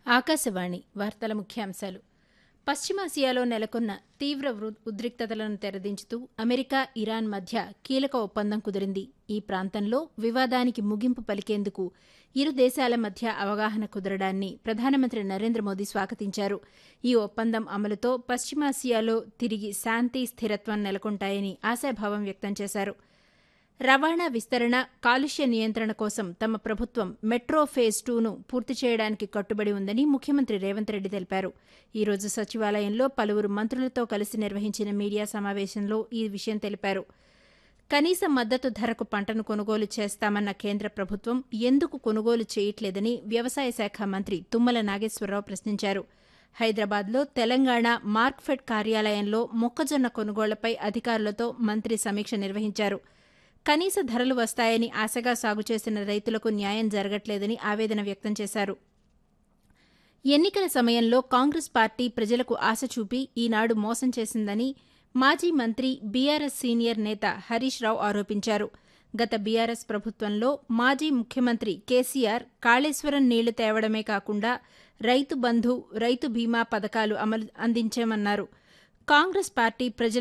ఆకాశవాణి వార్తల ముఖ్యాంశాలు పశ్చిమాసియాలో నెలకొన్న తీవ్ర వృ- ఉద్రిక్తతలను తెరదించుతూ అమెరికా ఇరాన్ మధ్య కీలక ఒప్పందం కుదిరింది ఈ ప్రాంతంలో వివాదానికి ముగింపు పలికేందుకు ఇరు దేశాల మధ్య అవగాహన కుదరడాన్ని ప్రధానమంత్రి నరేంద్ర మోదీ స్వాగతించారు ఈ ఒప్పందం అమలుతో పశ్చిమాసియాలో తిరిగి శాంతి స్థిరత్వం నెలకొంటాయని ఆశాభావం వ్యక్తం చేశారు రవాణా విస్తరణ కాలుష్య నియంత్రణ కోసం తమ ప్రభుత్వం మెట్రో ఫేజ్ టూను పూర్తి చేయడానికి కట్టుబడి ఉందని ముఖ్యమంత్రి రేవంత్ రెడ్డి తెలిపారు ఈ రోజు సచివాలయంలో పలువురు మంత్రులతో కలిసి నిర్వహించిన మీడియా సమావేశంలో ఈ విషయం తెలిపారు కనీస మద్దతు ధరకు పంటను కొనుగోలు చేస్తామన్న కేంద్ర ప్రభుత్వం ఎందుకు కొనుగోలు చేయట్లేదని వ్యవసాయ శాఖ మంత్రి తుమ్మల నాగేశ్వరరావు ప్రశ్నించారు హైదరాబాద్లో తెలంగాణ మార్క్ఫెడ్ కార్యాలయంలో మొక్కజొన్న కొనుగోళ్లపై అధికారులతో మంత్రి సమీక్ష నిర్వహించారు కనీస ధరలు వస్తాయని ఆశగా సాగు చేసిన రైతులకు న్యాయం జరగట్లేదని ఆవేదన వ్యక్తం చేశారు ఎన్నికల సమయంలో కాంగ్రెస్ పార్టీ ప్రజలకు ఆశ చూపి ఈనాడు మోసం చేసిందని మాజీ మంత్రి బీఆర్ఎస్ సీనియర్ నేత హరీష్ రావు ఆరోపించారు గత బీఆర్ఎస్ ప్రభుత్వంలో మాజీ ముఖ్యమంత్రి కేసీఆర్ కాళేశ్వరం నీళ్లు తేవడమే కాకుండా రైతు బంధు రైతు బీమా పథకాలు అమలు అందించామన్నారు కాంగ్రెస్ పార్టీ ప్రజల